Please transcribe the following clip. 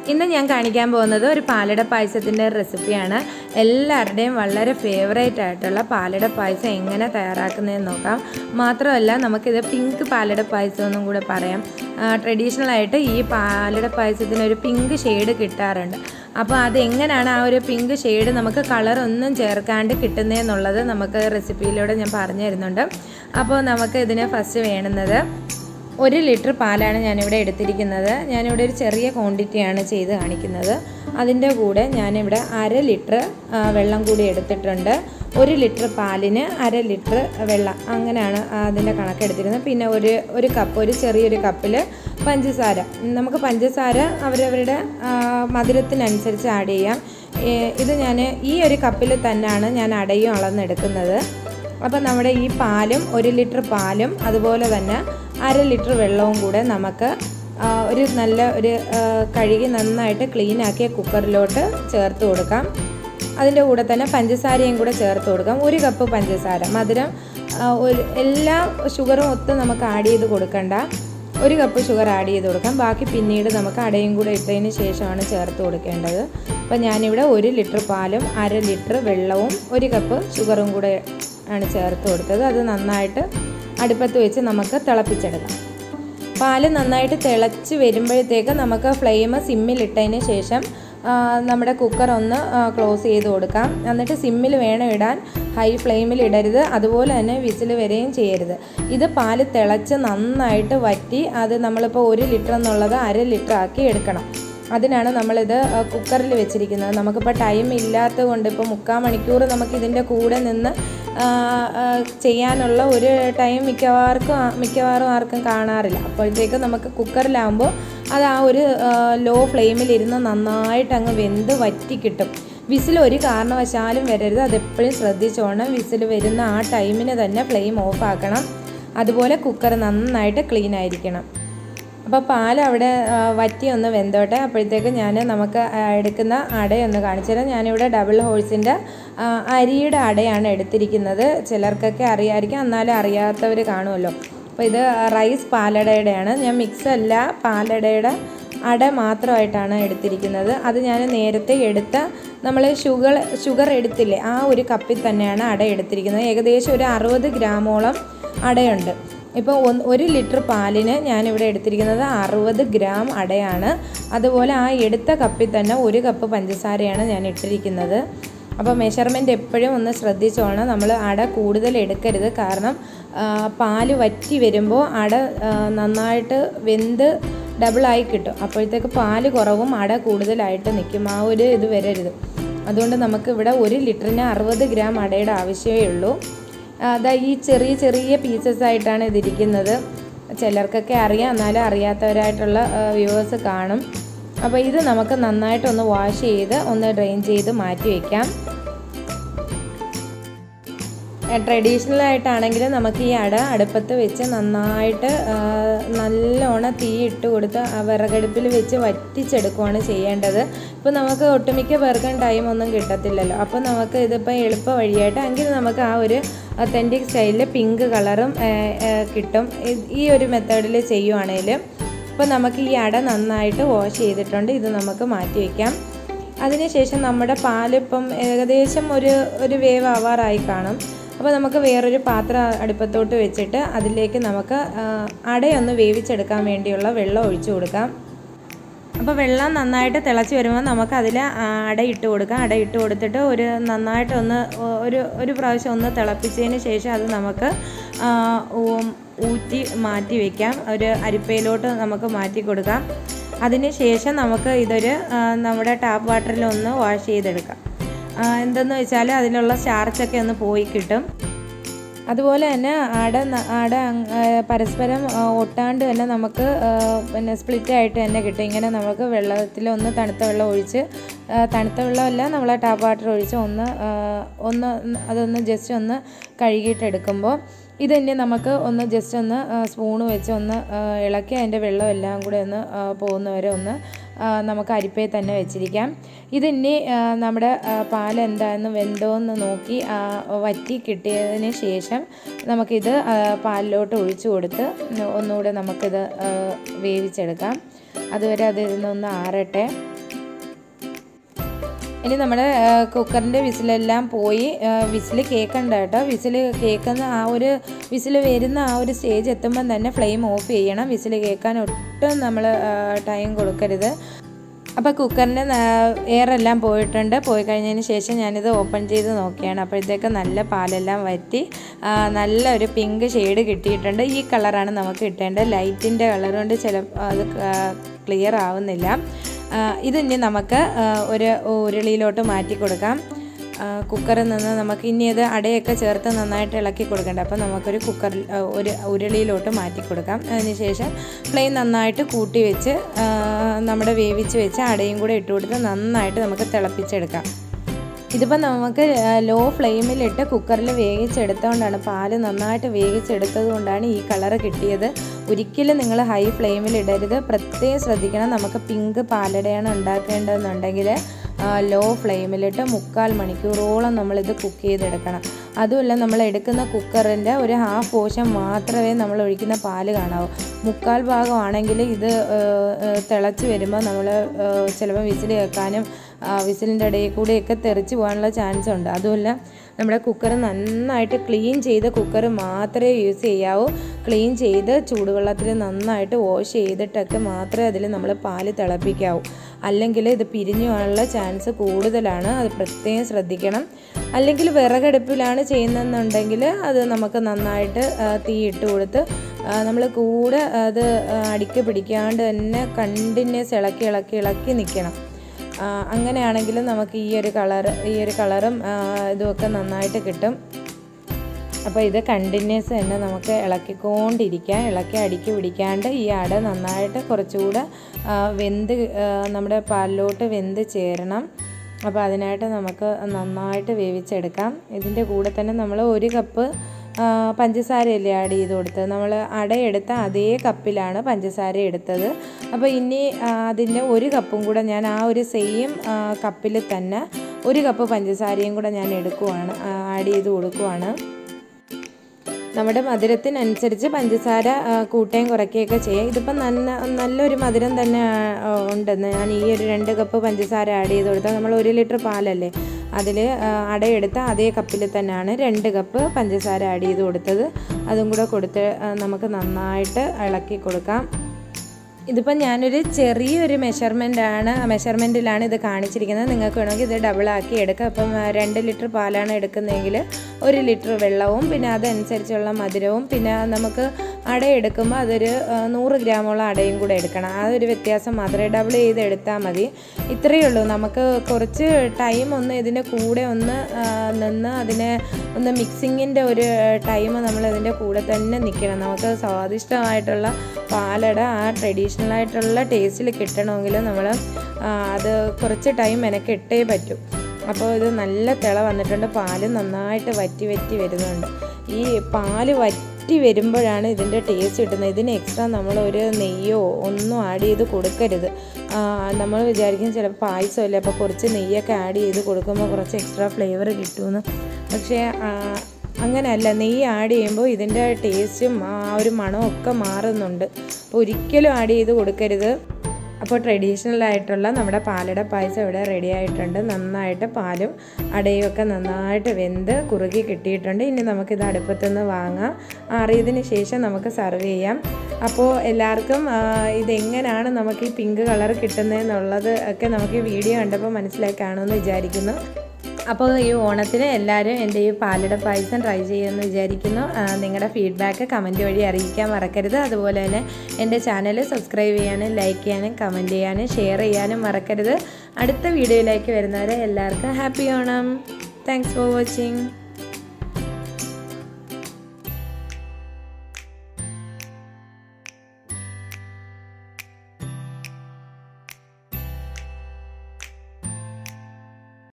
ഇന്ന് ഞാൻ കാണിക്കാൻ പോകുന്നത് ഒരു പാലട പായസത്തിൻ്റെ റെസിപ്പിയാണ് എല്ലാവരുടെയും വളരെ ഫേവറേറ്റ് ആയിട്ടുള്ള പാലട പായസം എങ്ങനെ തയ്യാറാക്കുന്നതെന്ന് നോക്കാം മാത്രമല്ല നമുക്കിത് പിങ്ക് പാലട പായസം എന്നും കൂടെ പറയാം ട്രഡീഷണൽ ആയിട്ട് ഈ പാലട പായസത്തിന് ഒരു പിങ്ക് ഷെയ്ഡ് കിട്ടാറുണ്ട് അപ്പോൾ അത് എങ്ങനെയാണ് ആ ഒരു പിങ്ക് ഷെയ്ഡ് നമുക്ക് കളർ ഒന്നും ചേർക്കാണ്ട് കിട്ടുന്നതെന്നുള്ളത് നമുക്ക് റെസിപ്പിയിലൂടെ ഞാൻ പറഞ്ഞു തരുന്നുണ്ട് അപ്പോൾ നമുക്ക് ഇതിന് ഫസ്റ്റ് വേണ്ടുന്നത് ഒരു ലിറ്റർ പാലാണ് ഞാനിവിടെ എടുത്തിരിക്കുന്നത് ഞാനിവിടെ ഒരു ചെറിയ ക്വാണ്ടിറ്റിയാണ് ചെയ്ത് കാണിക്കുന്നത് അതിൻ്റെ കൂടെ ഞാനിവിടെ അര ലിറ്റർ ആ, വെള്ളം കൂടി എടുത്തിട്ടുണ്ട് ഒരു ലിറ്റർ പാലിന് അര ലിറ്റർ വെള്ളം അങ്ങനെയാണ് അതിൻ്റെ കണക്കെടുത്തിരുന്നത് പിന്നെ ഒരു ഒരു കപ്പ് ഒരു ചെറിയൊരു കപ്പിൽ പഞ്ചസാര നമുക്ക് പഞ്ചസാര അവരവരുടെ ആ, മധുരത്തിനനുസരിച്ച് ആഡ് ചെയ്യാം ഏ, ഇത് ഞാൻ ഈ ഒരു കപ്പിൽ തന്നെയാണ് ഞാൻ അടയും അളന്നെടുക്കുന്നത് അപ്പോൾ നമ്മുടെ ഈ പാലും ഒരു ലിറ്റർ പാലും അതുപോലെ തന്നെ അര ലിറ്റർ വെള്ളവും കൂടെ നമുക്ക് ആ, ഒരു നല്ല ഒരു ആ, കഴുകി നന്നായിട്ട് ക്ലീൻ ആക്കിയ കുക്കറിലോട്ട് ചേർത്ത് കൊടുക്കാം അതിൻ്റെ കൂടെ തന്നെ പഞ്ചസാരയും കൂടെ ചേർത്ത് കൊടുക്കാം ഒരു കപ്പ് പഞ്ചസാര മധുരം ആ, ഒരു എല്ലാ ഷുഗറും ഒത്ത് നമുക്ക് ആഡ് ചെയ്ത് കൊടുക്കണ്ട ഒരു കപ്പ് ഷുഗർ ആഡ് ചെയ്ത് കൊടുക്കാം ബാക്കി പിന്നീട് നമുക്ക് അടയും കൂടെ ഇട്ടതിന് ശേഷമാണ് ചേർത്ത് കൊടുക്കേണ്ടത് അപ്പോൾ ഞാനിവിടെ ഒരു ലിറ്റർ പാലും അര ലിറ്റർ വെള്ളവും ഒരു കപ്പ് ഷുഗറും കൂടെ ആണ് ചേർത്ത് കൊടുത്തത് അത് നന്നായിട്ട് അടുപ്പത്ത് വെച്ച് നമുക്ക് തിളപ്പിച്ചെടുക്കാം പാല് നന്നായിട്ട് തിളച്ച് വരുമ്പോഴത്തേക്ക് നമുക്ക് ഫ്ലെയിം സിമ്മിലിട്ടതിന് ശേഷം ആ, നമ്മുടെ കുക്കർ ഒന്ന് ക്ലോസ് ചെയ്ത് കൊടുക്കാം എന്നിട്ട് സിമ്മിൽ വേണം ഇടാൻ ഹൈ ഫ്ലെയിമിൽ ഇടരുത് അതുപോലെ തന്നെ വിസിൽ വരികയും ചെയ്യരുത് ഇത് പാല് തിളച്ച് നന്നായിട്ട് വറ്റി അത് നമ്മളിപ്പോൾ ഒരു ലിറ്റർ എന്നുള്ളത് അര ലിറ്റർ ആക്കി എടുക്കണം അതിനാണ് നമ്മളിത് കുക്കറിൽ വെച്ചിരിക്കുന്നത് നമുക്കിപ്പോൾ ടൈം ഇല്ലാത്തത് കൊണ്ട് ഇപ്പോൾ മുക്കാൽ മണിക്കൂർ നമുക്ക് ഇതിൻ്റെ കൂടെ നിന്ന് ആ, ആ, ചെയ്യാനുള്ള ഒരു ടൈം മിക്കവാർക്കും ആ- മിക്കവാറും ആർക്കും കാണാറില്ല അപ്പോഴത്തേക്ക് നമുക്ക് കുക്കറിലാകുമ്പോൾ അത് ആ ഒരു ലോ ഫ്ലെയിമിലിരുന്ന് നന്നായിട്ട് അങ്ങ് വെന്ത് വറ്റി കിട്ടും വിസിൽ ഒരു കാരണവശാലും വരരുത് അതെപ്പോഴും ശ്രദ്ധിച്ചോണം വിസിൽ വരുന്ന ആ ടൈമിന് തന്നെ ഫ്ലെയിം ഓഫ് ആക്കണം അതുപോലെ കുക്കർ നന്നായിട്ട് ക്ലീൻ ആയിരിക്കണം അപ്പോൾ പാൽ അവിടെ ആ, വറ്റി ഒന്ന് വെന്തോട്ടെ അപ്പോഴത്തേക്ക് ഞാൻ നമുക്ക് ആ, എടുക്കുന്ന അടയൊന്ന് കാണിച്ചു തരാം ഞാനിവിടെ ഡബിൾ ഹോഴ്സിൻ്റെ അരിയുടെ അടയാണ് എടുത്തിരിക്കുന്നത് ചിലർക്കൊക്കെ അറിയാമായിരിക്കും എന്നാലും അറിയാത്തവർ കാണുമല്ലോ അപ്പോൾ ഇത് റൈസ് പാലടയുടെയാണ് ഞാൻ മിക്സ് അല്ല പാലടയുടെ അട മാത്രമായിട്ടാണ് എടുത്തിരിക്കുന്നത് അത് ഞാൻ നേരത്തെ എടുത്ത നമ്മൾ ഷുഗർ ഷുഗർ എടുത്തില്ലേ ആ ഒരു കപ്പിൽ തന്നെയാണ് അട എടുത്തിരിക്കുന്നത് ഏകദേശം ഒരു അറുപത് ഗ്രാമോളം അടയുണ്ട് ഇപ്പോൾ ഒന്ന് ഒരു ലിറ്റർ പാലിന് ഞാനിവിടെ എടുത്തിരിക്കുന്നത് അറുപത് ഗ്രാം അടയാണ് അതുപോലെ ആ എടുത്ത കപ്പിൽ തന്നെ ഒരു കപ്പ് പഞ്ചസാരയാണ് ഞാൻ ഇട്ടിരിക്കുന്നത് അപ്പോൾ മെഷർമെൻറ്റ് എപ്പോഴും ഒന്ന് ശ്രദ്ധിച്ചോണം നമ്മൾ അട കൂടുതൽ എടുക്കരുത് കാരണം ആ, പാല് വറ്റി വരുമ്പോൾ അട ആ, നന്നായിട്ട് വെന്ത് ഡബിളായി കിട്ടും അപ്പോഴത്തേക്ക് പാല് കുറവും അട കൂടുതലായിട്ട് നിൽക്കും ആ ഒരു ഇത് വരരുത് അതുകൊണ്ട് നമുക്ക് ഇവിടെ ഒരു ലിറ്ററിന് അറുപത് ഗ്രാം അടയുടെ ആവശ്യമേ ഉള്ളൂ അതാ ഈ ചെറിയ ചെറിയ പീസസ് ആയിട്ടാണ് ഇതിരിക്കുന്നത് ചിലർക്കൊക്കെ അറിയാം എന്നാലും അറിയാത്തവരായിട്ടുള്ള വ്യൂവേഴ്സ് കാണും അപ്പോൾ ഇത് നമുക്ക് നന്നായിട്ടൊന്ന് വാഷ് ചെയ്ത് ഒന്ന് ഡ്രെയിൻ ചെയ്ത് മാറ്റി വയ്ക്കാം ട്രഡീഷണൽ ആയിട്ടാണെങ്കിൽ നമുക്ക് ഈ അട അടുപ്പത്ത് വെച്ച് നന്നായിട്ട് ആ, നല്ലോണം തീ ഇട്ട് കൊടുത്ത് ആ വിറകടുപ്പിൽ വെച്ച് വറ്റിച്ചെടുക്കുകയാണ് ചെയ്യേണ്ടത് ഇപ്പോൾ നമുക്ക് ഒട്ടുമിക്ക പേർക്കും ടൈം ഒന്നും കിട്ടത്തില്ലല്ലോ അപ്പോൾ നമുക്ക് ഇതിപ്പോൾ എളുപ്പ വഴിയായിട്ട് എങ്കിൽ നമുക്ക് ആ ഒരു ഒത്തൻറ്റിക് സ്റ്റൈലിൽ പിങ്ക് കളറും ആ, ആ, കിട്ടും ഇത് ഈ ഒരു മെത്തേഡിൽ ചെയ്യുവാണെങ്കിൽ അപ്പോൾ നമുക്ക് ഈ അട നന്നായിട്ട് വാഷ് ചെയ്തിട്ടുണ്ട് ഇത് നമുക്ക് മാറ്റി വയ്ക്കാം അതിനുശേഷം നമ്മുടെ പാലിപ്പം ഏകദേശം ഒരു ഒരു വേവ് ആവാറായി കാണും അപ്പോൾ നമുക്ക് വേറൊരു പാത്രം അടുപ്പത്തോട്ട് വെച്ചിട്ട് അതിലേക്ക് നമുക്ക് ആ, അടയൊന്ന് വേവിച്ചെടുക്കാൻ വേണ്ടിയുള്ള വെള്ളം ഒഴിച്ചു കൊടുക്കാം അപ്പോൾ വെള്ളം നന്നായിട്ട് തിളച്ച് വരുമ്പോൾ നമുക്ക് അതിൽ അട ഇട്ട് കൊടുക്കാം അട ഇട്ട് കൊടുത്തിട്ട് ഒരു നന്നായിട്ടൊന്ന് ഒ- ഒരു ഒരു പ്രാവശ്യം ഒന്ന് തിളപ്പിച്ചതിന് ശേഷം അത് നമുക്ക് ആ, ഊ- ഊറ്റി മാറ്റി വയ്ക്കാം ഒരു അരിപ്പയിലോട്ട് നമുക്ക് മാറ്റി കൊടുക്കാം അതിന് ശേഷം നമുക്ക് ഇതൊരു ആ, നമ്മുടെ ടാപ്പ് വാട്ടറിൽ ഒന്ന് വാഷ് ചെയ്തെടുക്കാം ആ, എന്തെന്ന് വെച്ചാൽ അതിലുള്ള സ്റ്റാർച്ചൊക്കെ ഒന്ന് പോയി കിട്ടും അതുപോലെ തന്നെ അട ന- അട അങ്- ആ, പരസ്പരം ആ, ഒട്ടാണ്ട് തന്നെ നമുക്ക് ആ, പിന്നെ സ്പ്ലിറ്റ് ആയിട്ട് തന്നെ കിട്ടും ഇങ്ങനെ നമുക്ക് വെള്ളത്തിൽ ഒന്ന് തണുത്ത വെള്ളം ഒഴിച്ച് ആ, തണുത്ത വെള്ളമല്ല നമ്മൾ ടാപ്പ് വാട്ടർ ഒഴിച്ച് ഒന്ന് ആ, ഒന്ന് അതൊന്ന് ജസ്റ്റ് ഒന്ന് കഴുകിയിട്ടെടുക്കുമ്പോൾ ഇതിനെ നമുക്ക് ഒന്ന് ജസ്റ്റ് ഒന്ന് സ്പൂണ് വെച്ച് ഒന്ന് ആ, ഇളക്കി അതിൻ്റെ വെള്ളം എല്ലാം കൂടെ ഒന്ന് ആ, പോകുന്നവരെ ഒന്ന് ആ, നമുക്ക് അരിപ്പയിൽ തന്നെ വെച്ചിരിക്കാം ഇതിനി ആ, നമ്മുടെ ആ, പാൽ എന്താണെന്ന് വെന്തോന്ന് നോക്കി ആ, വറ്റി കിട്ടിയതിന് ശേഷം നമുക്കിത് ആ, പാലിലോട്ട് ഒഴിച്ചു കൊടുത്ത് ഒന്നുകൂടെ നമുക്കിത് ആ, വേവിച്ചെടുക്കാം അതുവരെ അതിൽ നിന്നൊന്ന് ആറട്ടെ ഇനി നമ്മുടെ കുക്കറിൻ്റെ വിസിലെല്ലാം പോയി വിസിൽ കേൾക്കണ്ട കേട്ടോ വിസിൽ കേൾക്കുന്ന ആ ഒരു വിസിൽ വരുന്ന ആ ഒരു സ്റ്റേജ് എത്തുമ്പം തന്നെ ഫ്ലെയിം ഓഫ് ചെയ്യണം വിസിൽ കേൾക്കാൻ ഒട്ടും നമ്മൾ ടൈം കൊടുക്കരുത് അപ്പോൾ കുക്കറിൻ്റെ എയറെല്ലാം പോയിട്ടുണ്ട് പോയി കഴിഞ്ഞതിന് ശേഷം ഞാനിത് ഓപ്പൺ ചെയ്ത് നോക്കിയാണ് അപ്പോഴത്തേക്ക് നല്ല പാലെല്ലാം വറ്റി ആ, നല്ല ഒരു പിങ്ക് ഷെയ്ഡ് കിട്ടിയിട്ടുണ്ട് ഈ കളറാണ് നമുക്ക് കിട്ടേണ്ടത് ലൈറ്റിൻ്റെ കളർ കൊണ്ട് ചില അത് ക്ലിയർ ആവുന്നില്ല ആ, ഇതിനി നമുക്ക് ആ, ഒരു ഉരുളിയിലോട്ട് മാറ്റി കൊടുക്കാം ആ, കുക്കറിൽ നിന്ന് നമുക്ക് ഇനി അത് അടയൊക്കെ ചേർത്ത് നന്നായിട്ട് ഇളക്കി കൊടുക്കണ്ട അപ്പോൾ നമുക്കൊരു കുക്കറിൽ ആ, ഒരു ഉരുളിയിലോട്ട് മാറ്റി കൊടുക്കാം അതിനുശേഷം ഫ്ലെയിം നന്നായിട്ട് കൂട്ടി വെച്ച് ആ, നമ്മുടെ വേവിച്ച് വെച്ച് അടയും കൂടെ ഇട്ട് കൊടുത്ത് നന്നായിട്ട് നമുക്ക് തിളപ്പിച്ചെടുക്കാം ഇതിപ്പോൾ നമുക്ക് ലോ ഫ്ലെയിമിലിട്ട് കുക്കറിൽ വേവിച്ചെടുത്തുകൊണ്ടാണ് പാല് നന്നായിട്ട് വേവിച്ചെടുത്തത് കൊണ്ടാണ് ഈ കളറ് കിട്ടിയത് ഒരിക്കലും നിങ്ങൾ ഹൈ ഫ്ലെയിമിൽ ഇടരുത് പ്രത്യേകം ശ്രദ്ധിക്കണം നമുക്ക് പിങ്ക് പാലടയാണ് ഉണ്ടാക്കേണ്ടതെന്നുണ്ടെങ്കിൽ ലോ ഫ്ലെയിമിലിട്ട് മുക്കാൽ മണിക്കൂറോളം നമ്മളിത് കുക്ക് ചെയ്തെടുക്കണം അതുമല്ല നമ്മൾ എടുക്കുന്ന കുക്കറിൻ്റെ ഒരു ഹാഫ് പോർഷൻ മാത്രമേ നമ്മൾ ഒഴിക്കുന്ന പാല് കാണാവൂ മുക്കാൽ ഭാഗമാണെങ്കിൽ ഇത് ഏഹ്, ഏഹ്, തിളച്ച് വരുമ്പോൾ നമ്മൾ ചിലപ്പോൾ വിസിൽ കേൾക്കാനും വിസിലിൻ്റെ ഇടയിൽ കൂടെയൊക്കെ തെറിച്ച് പോകാനുള്ള ചാൻസ് ഉണ്ട് അതുമല്ല നമ്മുടെ കുക്കർ നന്നായിട്ട് ക്ലീൻ ചെയ്ത കുക്കർ മാത്രമേ യൂസ് ചെയ്യാവൂ ക്ലീൻ ചെയ്ത് ചൂടുവെള്ളത്തിൽ നന്നായിട്ട് വാഷ് ചെയ്തിട്ടൊക്കെ മാത്രമേ അതിൽ നമ്മൾ പാല് തിളപ്പിക്കാവൂ അല്ലെങ്കിൽ ഇത് പിരിഞ്ഞു പോകാനുള്ള ചാൻസ് കൂടുതലാണ് അത് പ്രത്യേകം ശ്രദ്ധിക്കണം അല്ലെങ്കിൽ വിറകടുപ്പിലാണ് ചെയ്യുന്നതെന്നുണ്ടെങ്കിൽ അത് നമുക്ക് നന്നായിട്ട് ആ, തീ ഇട്ട് കൊടുത്ത് നമ്മൾ കൂടെ അത് ആ, അടിക്ക് പിടിക്കാണ്ട് തന്നെ കണ്ടിന്യൂസ് ഇളക്കി ഇളക്കി ഇളക്കി നിൽക്കണം ആ, അങ്ങനെയാണെങ്കിൽ നമുക്ക് ഈ ഒരു കളർ ഈ ഒരു കളറും ആ, ഇതുമൊക്കെ നന്നായിട്ട് കിട്ടും അപ്പോൾ ഇത് കണ്ടിന്യൂസ് തന്നെ നമുക്ക് ഇളക്കിക്കൊണ്ടിരിക്കാം ഇളക്കി അടുക്കി പിടിക്കാണ്ട് ഈ അട നന്നായിട്ട് കുറച്ചുകൂടെ ആ, വെന്ത് ആ, നമ്മുടെ പാലിലോട്ട് വെന്ത് ചേരണം അപ്പോൾ അതിനായിട്ട് നമുക്ക് നന്നായിട്ട് വേവിച്ചെടുക്കാം ഇതിൻ്റെ കൂടെ തന്നെ നമ്മൾ ഒരു കപ്പ് ആ, പഞ്ചസാരയല്ലേ ആഡ് ചെയ്ത് കൊടുത്തത് നമ്മൾ അടയെടുത്ത അതേ കപ്പിലാണ് പഞ്ചസാര എടുത്തത് അപ്പോൾ ഇനി ആ, അതിൻ്റെ ഒരു കപ്പും കൂടെ ഞാൻ ആ ഒരു സെയിം കപ്പിൽ തന്നെ ഒരു കപ്പ് പഞ്ചസാരയും കൂടെ ഞാൻ എടുക്കുവാണ് ആഡ് ചെയ്ത് കൊടുക്കുവാണ് നമ്മുടെ മധുരത്തിനനുസരിച്ച് പഞ്ചസാര ആ, കൂട്ടുകയും കുറയ്ക്കുകയൊക്കെ ചെയ്യാം ഇതിപ്പം നല്ല നല്ലൊരു മധുരം തന്നെ ആ, ഉണ്ടെന്ന് ഞാൻ ഈ ഒരു രണ്ട് കപ്പ് പഞ്ചസാര ആഡ് ചെയ്ത് കൊടുത്താൽ നമ്മൾ ഒരു ലിറ്റർ പാലല്ലേ അതിൽ അടയെടുത്ത അതേ കപ്പിൽ തന്നെയാണ് രണ്ട് കപ്പ് പഞ്ചസാര ആഡ് ചെയ്ത് കൊടുത്തത് അതും കൂടെ കൊടുത്ത് ആ, നമുക്ക് നന്നായിട്ട് ഇളക്കി കൊടുക്കാം ഇതിപ്പോൾ ഞാനൊരു ചെറിയൊരു മെഷർമെൻ്റാണ് മെഷർമെൻറ്റിലാണ് ഇത് കാണിച്ചിരിക്കുന്നത് നിങ്ങൾക്ക് വേണമെങ്കിൽ ഇത് ഡബിളാക്കി എടുക്കാം അപ്പം ആ, രണ്ട് ലിറ്റർ പാലാണ് എടുക്കുന്നതെങ്കിൽ ഒരു ലിറ്റർ വെള്ളവും പിന്നെ അതനുസരിച്ചുള്ള മധുരവും പിന്നെ നമുക്ക് അട എടുക്കുമ്പോൾ അതൊരു ആ, നൂറ് ഗ്രാമോളം അടയും കൂടെ എടുക്കണം ആ ഒരു വ്യത്യാസം മാത്രമേ ഡബിൾ ചെയ്ത് എടുത്താൽ മതി ഇത്രയേ ഉള്ളൂ നമുക്ക് കുറച്ച് ടൈം ഒന്ന് ഇതിൻ്റെ കൂടെ ഒന്ന് ആ, നിന്ന് അതിനെ ഒന്ന് മിക്സിങ്ങിൻ്റെ ഒരു ടൈം നമ്മൾ ഇതിൻ്റെ കൂടെ തന്നെ നിൽക്കണം നമുക്ക് സ്വാദിഷ്ടമായിട്ടുള്ള പാലട ആ ട്രഡീഷണൽ ആയിട്ടുള്ള ടേസ്റ്റിൽ കിട്ടണമെങ്കിൽ നമ്മൾ അത് കുറച്ച് ടൈം മെനക്കെട്ടേ പറ്റൂ അപ്പോൾ ഇത് നല്ല തിള വന്നിട്ടുണ്ട് പാല് നന്നായിട്ട് വറ്റി വറ്റി വരുന്നുണ്ട് ഈ പാല് വറ്റി വരുമ്പോഴാണ് ഇതിൻ്റെ ടേസ്റ്റ് കിട്ടുന്നത് ഇതിന് എക്സ്ട്രാ നമ്മൾ ഒരു നെയ്യോ ഒന്നും ആഡ് ചെയ്ത് കൊടുക്കരുത് ആ, നമ്മൾ വിചാരിക്കും ചിലപ്പോൾ പായസമല്ലേ അപ്പോൾ കുറച്ച് നെയ്യൊക്കെ ആഡ് ചെയ്ത് കൊടുക്കുമ്പോൾ കുറച്ച് എക്സ്ട്രാ ഫ്ലേവർ കിട്ടുമെന്ന് പക്ഷേ ആ, അങ്ങനെയല്ല നെയ്യ് ആഡ് ചെയ്യുമ്പോൾ ഇതിൻ്റെ ടേസ്റ്റും ആ ഒരു മണവും ഒക്കെ മാറുന്നുണ്ട് അപ്പോൾ ഒരിക്കലും ആഡ് ചെയ്ത് കൊടുക്കരുത് അപ്പോൾ ട്രഡീഷണൽ ആയിട്ടുള്ള നമ്മുടെ പാലട പായസം ഇവിടെ റെഡി ആയിട്ടുണ്ട് നന്നായിട്ട് പാലും അടയും ഒക്കെ നന്നായിട്ട് വെന്ത് കുറുകി കിട്ടിയിട്ടുണ്ട് ഇനി നമുക്കിത് അടുപ്പത്തുനിന്ന് വാങ്ങാം ആറിയതിന് ശേഷം നമുക്ക് സർവ് ചെയ്യാം അപ്പോൾ എല്ലാവർക്കും ആ, ഇതെങ്ങനെയാണ് നമുക്ക് ഈ പിങ്ക് കളർ കിട്ടുന്നതെന്നുള്ളത് ഒക്കെ നമുക്ക് ഈ വീഡിയോ കണ്ടപ്പോൾ മനസ്സിലായി കാണുമെന്ന് വിചാരിക്കുന്നു അപ്പോൾ ഈ ഓണത്തിന് എല്ലാവരും എൻ്റെ ഈ പാലട പായസം ട്രൈ ചെയ്യുമെന്ന് വിചാരിക്കുന്നു ആ, നിങ്ങളുടെ ഫീഡ്ബാക്ക് കമൻറ്റ് വഴി അറിയിക്കാൻ മറക്കരുത് അതുപോലെ തന്നെ എൻ്റെ ചാനൽ സബ്സ്ക്രൈബ് ചെയ്യാനും ലൈക്ക് ചെയ്യാനും കമൻറ്റ് ചെയ്യാനും ഷെയർ ചെയ്യാനും മറക്കരുത് അടുത്ത വീഡിയോയിലേക്ക് വരുന്നവരെ എല്ലാവർക്കും happy Onam thanks for watching